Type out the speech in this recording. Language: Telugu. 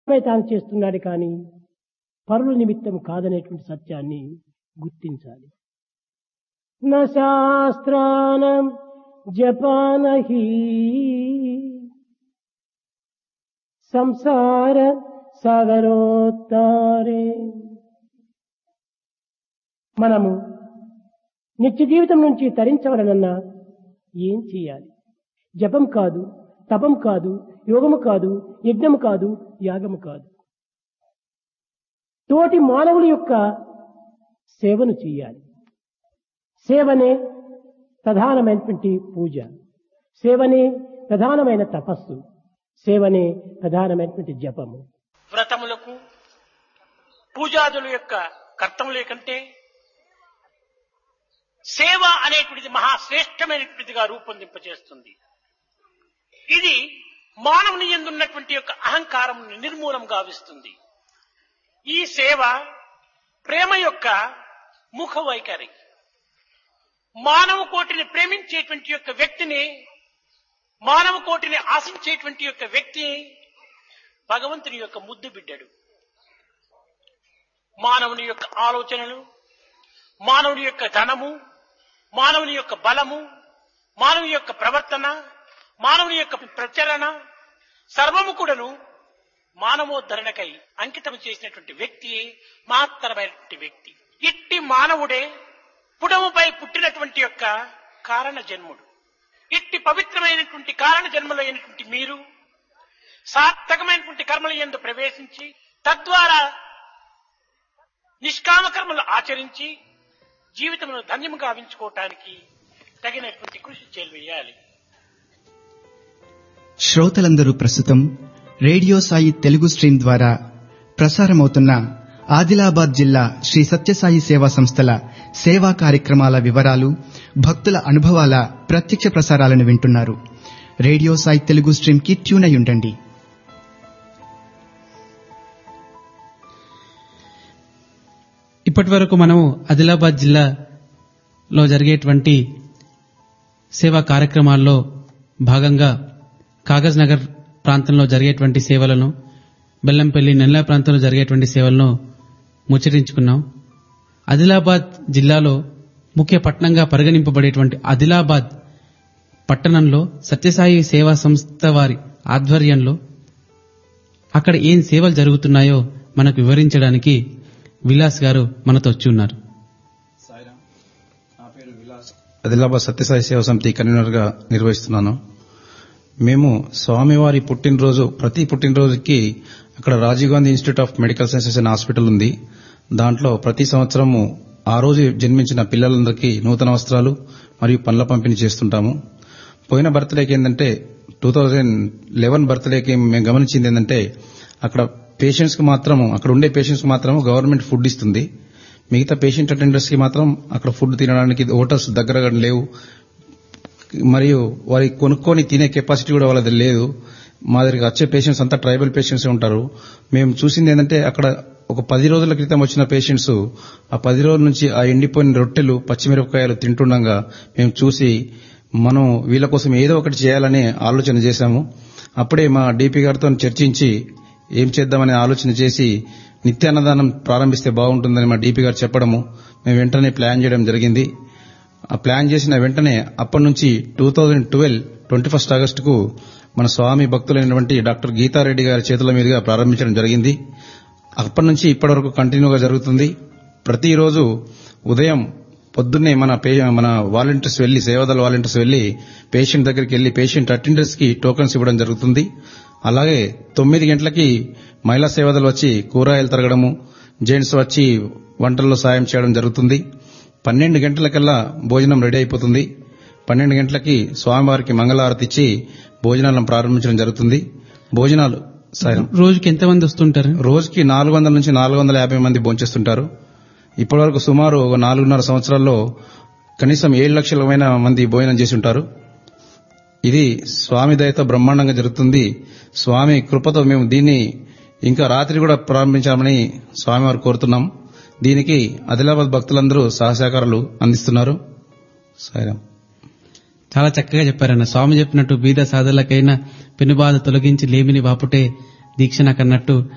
పై తాను చేస్తున్నాడు కానీ పరుల నిమిత్తం కాదనేటువంటి సత్యాన్ని గుర్తించాలి నా శాస్త్రానం జపానహి సంసార సాగరోత్తారే మనము నిత్య జీవితం నుంచి తరించవలనన్నా ఏం చేయాలి జపం కాదు తపం కాదు యోగము కాదు యజ్ఞము కాదు యాగము కాదు తోటి మానవుల యొక్క సేవను చేయాలి సేవనే ప్రధానమైనటువంటి పూజ సేవనే ప్రధానమైన తపస్సు సేవనే ప్రధానమైనటువంటి జపము వ్రతములకు పూజాదుల యొక్క కర్తముల కంటే సేవ అనేటువంటిది మహాశ్రేష్టమైనటువంటిదిగా రూపొందింపచేస్తుంది ఇది మానవుని ఎందున్నటువంటి యొక్క అహంకారం నిర్మూలం గావిస్తుంది ఈ సేవ ప్రేమ యొక్క ముఖ వైఖరి మానవ కోటిని ప్రేమించేటువంటి యొక్క వ్యక్తిని మానవ కోటిని ఆశించేటువంటి యొక్క వ్యక్తి భగవంతుని యొక్క ముద్దు బిడ్డడు మానవుని యొక్క ఆలోచనలు మానవుని యొక్క ధనము మానవుని యొక్క బలము మానవుని యొక్క ప్రవర్తన మానవుని యొక్క ప్రచరణ సర్వము కూడాను మానవోద్ధరణకై అంకితం చేసినటువంటి వ్యక్తి మహత్తరమైనటువంటి వ్యక్తి ఇట్టి మానవుడే పుడముపై పుట్టినటువంటి యొక్క కారణ జన్ముడు ఇట్టి పవిత్రమైనటువంటి కారణ జన్మలైనటువంటి మీరు సార్థకమైనటువంటి కర్మల ఎందు ప్రవేశించి తద్వారా నిష్కామ కర్మలు ఆచరించి జీవితమును ధన్యము గావించుకోవటానికి తగినటువంటి కృషి చేయాలి శ్రోతలందరూ ప్రస్తుతం రేడియో సాయి తెలుగు స్ట్రీమ్ ద్వారా ప్రసారమవుతున్న ఆదిలాబాద్ జిల్లా శ్రీ సత్యసాయి సేవా సంస్థల సేవా కార్యక్రమాల వివరాలు భక్తుల అనుభవాల ప్రత్యక్ష ప్రసారాలను వింటున్నారు రేడియో సాయి తెలుగు స్ట్రీమ్ కి ట్యూన్ అయి ఉండండి ఇప్పటి వరకు మనము ఆదిలాబాద్ జిల్లాలో జరిగేటువంటి సేవా కార్యక్రమాల్లో భాగంగా కాగజ్ నగర్ ప్రాంతంలో జరిగేటువంటి సేవలను బెల్లంపల్లి నెల్లా ప్రాంతంలో జరిగేటువంటి సేవలను ముచ్చరించుకున్నాం ఆదిలాబాద్ జిల్లాలో ముఖ్య పట్టణంగా పరిగణింపబడేటువంటి ఆదిలాబాద్ పట్టణంలో సత్యసాయి సేవా సంస్థ వారి ఆధ్వర్యంలో అక్కడ ఏం సేవలు జరుగుతున్నాయో మనకు వివరించడానికి విలాస్ గారు మనతో వచ్చి ఉన్నారు ఆదిలాబాద్ సత్యసాయి సేవా సమితి కన్వీనర్ గా నిర్వహిస్తున్నాను మేము స్వామివారి పుట్టినరోజు ప్రతి పుట్టినరోజుకి అక్కడ Rajiv Gandhi Institute of Medical Sciences అనే హాస్పిటల్ ఉంది దాంట్లో ప్రతి సంవత్సరము ఆ రోజు జన్మించిన పిల్లలందరికీ నూతన వస్త్రాలు మరియు పండ్ల పంపిణీ చేస్తుంటాము పోయిన బర్త్డేకి ఏంటంటే టూ థౌజండ్ లెవెన్ బర్త్డేకి మేము గమనించింది ఏంటంటే అక్కడ పేషెంట్స్ కి మాత్రము అక్కడ ఉండే పేషెంట్స్ కి మాత్రము గవర్నమెంట్ ఫుడ్ ఇస్తుంది మిగతా పేషెంట్ అటెండర్స్ కి మాత్రం అక్కడ ఫుడ్ తినడానికి హోటల్స్ దగ్గరగా లేవు మరియు వారి కొనుక్కొని తినే కెపాసిటీ కూడా వాళ్ళది లేదు మా దగ్గరికి వచ్చే పేషెంట్స్ అంతా ట్రైబల్ పేషెంట్స్ ఉంటారు మేము చూసింది ఏంటంటే అక్కడ ఒక పది రోజుల క్రితం వచ్చిన పేషెంట్స్ ఆ పది రోజుల నుంచి ఆ ఎండిపోయిన రొట్టెలు పచ్చిమిరపకాయలు తింటుండగా మేము చూసి మనం వీళ్ళ కోసం ఏదో ఒకటి చేయాలని ఆలోచన చేశాము అప్పుడే మా డీపీ గారితో చర్చించి ఏం చేద్దామనే ఆలోచన చేసి నిత్యాన్నదానం ప్రారంభిస్తే బాగుంటుందని మా డీపీ గారు చెప్పడము మేము వెంటనే ప్లాన్ చేయడం జరిగింది ఆ ప్లాన్ చేసిన వెంటనే అప్పటి నుంచి two thousand twelve twenty first ఆగస్టుకు మన స్వామి భక్తులైనటువంటి డాక్టర్ గీతారెడ్డి గారి చేతుల మీదుగా ప్రారంభించడం జరిగింది అప్పటి నుంచి ఇప్పటి వరకు కంటిన్యూగా జరుగుతుంది ప్రతిరోజు ఉదయం పొద్దున్నే మన పే- మన వాలంటీర్స్ వెళ్లి సేవాదళ వాలంటీర్స్ వెళ్లి పేషెంట్ దగ్గరికి వెళ్లి పేషెంట్ అటెండర్స్ కి టోకన్స్ ఇవ్వడం జరుగుతుంది అలాగే తొమ్మిది గంటలకి మహిళా సేవదలు వచ్చి కూరగాయలు తరగడము జెంట్స్ వచ్చి వంటల్లో సాయం చేయడం జరుగుతుంది పన్నెండు గంటలకల్లా భోజనం రెడీ అయిపోతుంది పన్నెండు గంటలకి స్వామివారికి మంగళారతి ఇచ్చి భోజనాలను ప్రారంభించడం జరుగుతుంది భోజనాలు సాయం రోజుకి ఎంతమంది వస్తుంటారు రోజుకి నాలుగు వందల నుంచి నాలుగు వందల యాభై మంది భోంచేస్తుంటారు ఇప్పటివరకు సుమారు ఒక నాలుగున్నర సంవత్సరాల్లో కనీసం ఏడు లక్షలమైన మంది భోజనం చేసి ఉంటారు ఇది స్వామి దయతో బ్రహ్మాండంగా జరుగుతుంది స్వామి కృపతో మేము దీన్ని ఇంకా రాత్రి కూడా ప్రారంభించామని స్వామివారు కోరుతున్నాం దీనికి ఆదిలాబాద్ భక్తులందరూ సహసహకారాలు అందిస్తున్నారు సాయిరాం చాలా చక్కగా చెప్పారన్న స్వామి చెప్పినట్టు బీద సాధులకైనా పెనుబాధ తొలగించి లేమిని బాపుటే దీక్ష నాకన్నట్టు